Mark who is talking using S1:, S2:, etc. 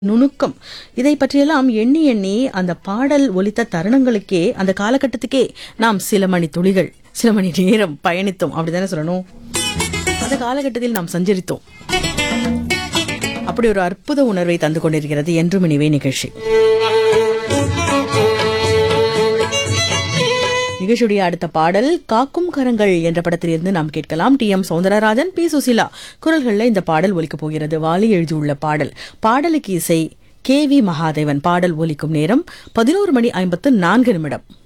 S1: நுணுக்கம் இதை பற்றியெல்லாம் எண்ணி எண்ணி அந்த பாடல் ஒலித்த தருணங்களுக்கே அந்த காலகட்டத்துக்கே நாம் சில மணி துளிகள் சில மணி நேரம் பயணித்தோம் அப்படிதானே சொல்லணும் அந்த காலகட்டத்தில் நாம் சஞ்சரித்தோம் அப்படி ஒரு அற்புத உணர்வை தந்து கொண்டிருக்கிறது என்றும் இனிவே நிகழ்ச்சி நிகழ்ச்சியுடைய அடுத்த பாடல் காக்கும் கரங்கள் என்ற படத்திலிருந்து நாம் கேட்கலாம் T M Soundararajan P Susheela குரல்களில் இந்த பாடல் ஒலிக்கப் போகிறது வாலி எழுதியுள்ள பாடல் பாடலுக்கு இசை கே வி மகாதேவன் பாடல் ஒலிக்கும் நேரம் பதினோரு மணி ஐம்பத்து நான்கு நிமிடம்